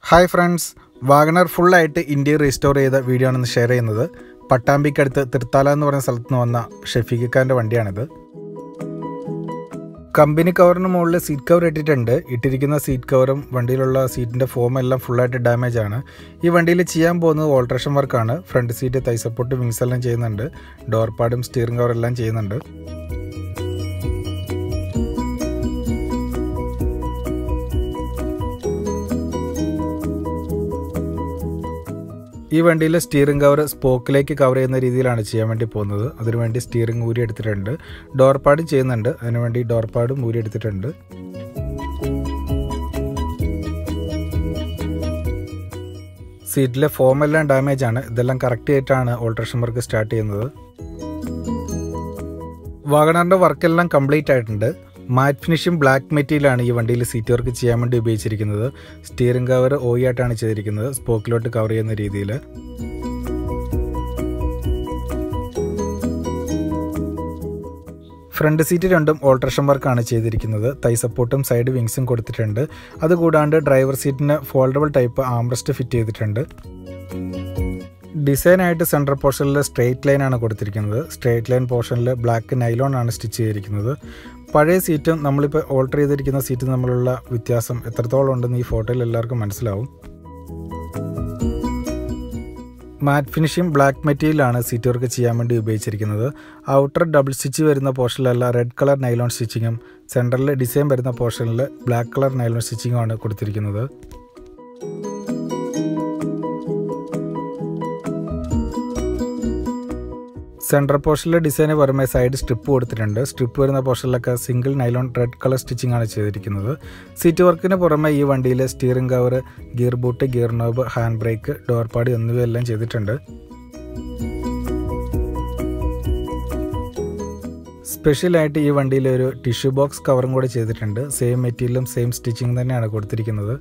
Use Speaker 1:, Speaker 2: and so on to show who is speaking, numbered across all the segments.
Speaker 1: hi friends WagonR ഫുള്ളായിട്ട് ഇന്ത്യയിൽ restore ചെയ്ത വീഡിയോ ആണെന്ന് ഷെയർ ചെയ്യുന്നത് പട്ടാമ്പിക്കടുത്ത് തൃത്താല എന്ന് പറയുന്ന സ്ഥലത്ത് നിന്ന് വന്ന ഷെഫീഖിക്കാരൻ്റെ വണ്ടിയാണിത് കമ്പനി കവറിന് മുകളിൽ സീറ്റ് കവർ ഇട്ടിട്ടുണ്ട് ഇട്ടിരിക്കുന്ന സീറ്റ് കവറും വണ്ടിയിലുള്ള സീറ്റിൻ്റെ ഫോം എല്ലാം ഫുള്ളായിട്ട് ഡാമേജ് ആണ് ഈ വണ്ടിയിൽ ചെയ്യാൻ പോകുന്നത് ഓൾട്രേഷൻ വർക്കാണ് front seat thigh support wings എല്ലാം ചെയ്യുന്നുണ്ട് ഡോർ പാഡും സ്റ്റിയറിംഗ് കവർ എല്ലാം ചെയ്യുന്നുണ്ട് ഈ വണ്ടിയിൽ സ്റ്റിയറിംഗ് കവർ സ്പോക്കിലേക്ക് കവർ ചെയ്യുന്ന രീതിയിലാണ് ചെയ്യാൻ വേണ്ടി പോകുന്നത് അതിനുവേണ്ടി സ്റ്റിയറിംഗ് ഊരി എടുത്തിട്ടുണ്ട് ഡോർ പാഡും ചെയ്യുന്നുണ്ട് അതിനുവേണ്ടി ഡോർ പാഡും ഊരി എടുത്തിട്ടുണ്ട് സീറ്റിലെ ഫോം എല്ലാം ഡാമേജ് ആണ് ഇതെല്ലാം കറക്റ്റ് ആയിട്ടാണ് ഓൾട്രേഷൻ വർക്ക് സ്റ്റാർട്ട് ചെയ്യുന്നത് വാഗണറിൻ്റെ വർക്കെല്ലാം കംപ്ലീറ്റ് ആയിട്ടുണ്ട് മാറ്റ് ഫിനിഷും ബ്ലാക്ക് മെറ്റീരിയലാണ് ഈ വണ്ടിയിൽ സീറ്റ് വർക്ക് ചെയ്യാൻ വേണ്ടി ഉപയോഗിച്ചിരിക്കുന്നത് സ്റ്റിയറിംഗ് കവർ ഓയി ആയിട്ടാണ് ചെയ്തിരിക്കുന്നത് സ്പോക്കിലോട്ട് കവർ ചെയ്യുന്ന രീതിയിൽ ഫ്രണ്ട് സീറ്റ് രണ്ടും ഓൾട്രേഷൻ വർക്കാണ് ചെയ്തിരിക്കുന്നത് തൈ സപ്പോർട്ടും സൈഡ് വിങ്സും കൊടുത്തിട്ടുണ്ട് അതുകൂടാണ്ട് ഡ്രൈവർ സീറ്റിന് ഫോൾഡബിൾ ടൈപ്പ് ആംറസ്റ്റ് ഫിറ്റ് ചെയ്തിട്ടുണ്ട് ഡിസൈനായിട്ട് സെൻട്രൽ പോർഷനിൽ സ്ട്രെയിറ്റ് ലൈനാണ് കൊടുത്തിരിക്കുന്നത് സ്ട്രെയിറ്റ് ലൈൻ പോർഷനിൽ ബ്ലാക്ക് നൈലോൺ ആണ് സ്റ്റിച്ച് ചെയ്തിരിക്കുന്നത് പഴയ സീറ്റും നമ്മളിപ്പോൾ ഓൾട്ടർ ചെയ്തിരിക്കുന്ന സീറ്റും തമ്മിലുള്ള വ്യത്യാസം എത്രത്തോളം ഉണ്ടെന്ന് ഈ ഫോട്ടോയിൽ എല്ലാവർക്കും മനസ്സിലാവും മാറ്റ് ഫിനിഷിംഗ് ബ്ലാക്ക് മെറ്റീരിയലാണ് സീറ്റ് വർക്ക് ചെയ്യാൻ വേണ്ടി ഉപയോഗിച്ചിരിക്കുന്നത് ഔട്ടർ ഡബിൾ സ്റ്റിച്ച് വരുന്ന പോർഷനിലല്ല റെഡ് കളർ നൈലോൺ സ്റ്റിച്ചിങ്ങും സെൻറ്ററിൽ ഡിസൈൻ വരുന്ന പോർഷനിൽ ബ്ലാക്ക് കളർ നൈലോൺ സ്റ്റിച്ചിങ്ങും ആണ് കൊടുത്തിരിക്കുന്നത് സെൻട്രൽ പോർഷനിലെ ഡിസൈന് പുറമെ സൈഡ് സ്ട്രിപ്പ് കൊടുത്തിട്ടുണ്ട് സ്ട്രിപ്പ് വരുന്ന പോർഷനിലൊക്കെ single nylon red colour stitching ആണ് ചെയ്തിരിക്കുന്നത് സീറ്റ് വർക്കിന് പുറമെ ഈ വണ്ടിയിൽ steering cover gear boot gear knob hand brake door pad എന്നിവയെല്ലാം ചെയ്തിട്ടുണ്ട് സ്പെഷ്യലായിട്ട് ഈ വണ്ടിയിൽ ഒരു ടിഷ്യൂ ബോക്സ് കവറും കൂടെ ചെയ്തിട്ടുണ്ട് സെയിം മെറ്റീരിയലും സെയിം സ്റ്റിച്ചിങ് തന്നെയാണ് കൊടുത്തിരിക്കുന്നത്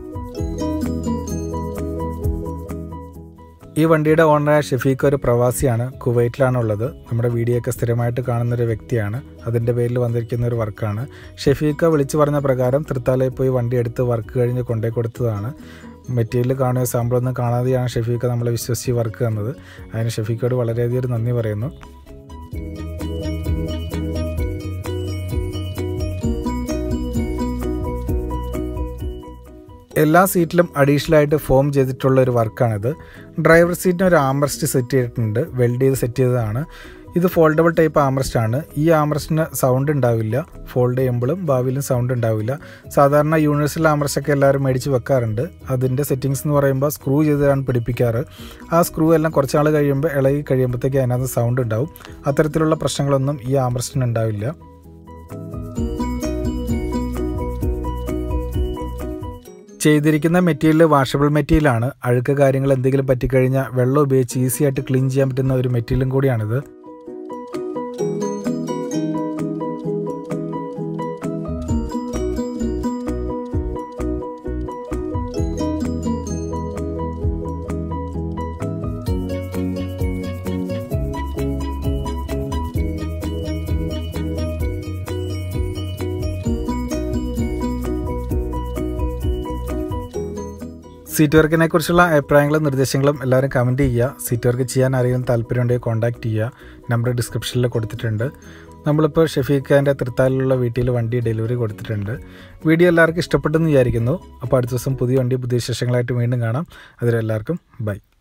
Speaker 1: ഈ വണ്ടിയുടെ ഓണറായ ഷെഫീഖ് ഒരു പ്രവാസിയാണ് കുവൈറ്റിലാണ് ഉള്ളത് നമ്മുടെ വീഡിയോ ഒക്കെ സ്ഥിരമായിട്ട് കാണുന്ന ഒരു വ്യക്തിയാണ് അതിൻ്റെ പേരിൽ വന്നിരിക്കുന്ന ഒരു വർക്കാണ് ഷെഫീഖ വിളിച്ചു പറഞ്ഞ പ്രകാരം തൃത്താലയിൽ പോയി വണ്ടി എടുത്ത് വർക്ക് കഴിഞ്ഞ് കൊണ്ടേ കൊടുത്തതാണ് മെറ്റീരിയൽ കാണുകയോ സാമ്പിളൊന്നും കാണാതെയാണ് ഷെഫീഖ നമ്മളെ വിശ്വസിച്ച് വർക്ക് തന്നത് അതിന് ഷെഫീഖോട് വളരെയധികം നന്ദി പറയുന്നു എല്ലാ സീറ്റിലും അഡീഷണലായിട്ട് ഫോം ചെയ്തിട്ടുള്ള ഒരു വർക്കാണിത് ഡ്രൈവർ സീറ്റിന് ഒരു ആംറസ്റ്റ് സെറ്റ് ചെയ്തിട്ടുണ്ട് വെൽഡ് ചെയ്ത് സെറ്റ് ചെയ്തതാണ് ഇത് ഫോൾഡബിൾ ടൈപ്പ് ആംറസ്റ്റ് ആണ് ഈ ആംറസ്റ്റിന് സൗണ്ട് ഉണ്ടാവില്ല ഫോൾഡ് ചെയ്യുമ്പോഴും ഭാവിയിലും സൗണ്ട് ഉണ്ടാവില്ല സാധാരണ യൂണിവേഴ്സൽ ആംറസ്റ്റ് ഒക്കെ എല്ലാവരും മേടിച്ച് വെക്കാറുണ്ട് അതിൻ്റെ സെറ്റിങ്സ് എന്ന് പറയുമ്പോൾ സ്ക്രൂ ചെയ്താണ് പിടിപ്പിക്കാറ് ആ സ്ക്രൂ എല്ലാം കുറച്ച് നാൾ കഴിയുമ്പോൾ ഇളകി കഴിയുമ്പോഴത്തേക്ക് അതിനകത്ത് സൗണ്ട് ഉണ്ടാവും അത്തരത്തിലുള്ള പ്രശ്നങ്ങളൊന്നും ഈ ആംറസ്റ്റിന് ഉണ്ടാവില്ല ചെയ്തിരിക്കുന്ന മെറ്റീരിയൽ വാഷബിൾ മെറ്റീരിയലാണ് അഴുക്ക് കാര്യങ്ങൾ എന്തെങ്കിലും പറ്റിക്കഴിഞ്ഞാൽ വെള്ളം ഉപയോഗിച്ച് ഈസി ആയിട്ട് ക്ലീൻ ചെയ്യാൻ പറ്റുന്ന ഒരു മെറ്റീരിയലും കൂടിയാണിത് സീറ്റ് വർക്കിനെ കുറിച്ചുള്ള അഭിപ്രായങ്ങളും നിർദ്ദേശങ്ങളും എല്ലാവരും കമൻറ്റ് ചെയ്യുക സീറ്റ് വർക്ക് ചെയ്യാൻ ആരെങ്കിലും താല്പര്യമുണ്ടെങ്കിൽ കോൺടാക്റ്റ് ചെയ്യുക നമ്പർ ഡിസ്ക്രിപ്ഷനിൽ കൊടുത്തിട്ടുണ്ട് നമ്മളിപ്പോൾ ഷെഫീഖാൻ്റെ തൃത്താലിലുള്ള വീട്ടിൽ വണ്ടി ഡെലിവറി കൊടുത്തിട്ടുണ്ട് വീഡിയോ എല്ലാവർക്കും ഇഷ്ടപ്പെട്ടെന്ന് വിചാരിക്കുന്നു അപ്പോൾ അടുത്ത ദിവസം പുതിയ വണ്ടി പുതിയ വിശേഷങ്ങളായിട്ട് വീണ്ടും കാണാം അതിലെല്ലാവർക്കും ബൈ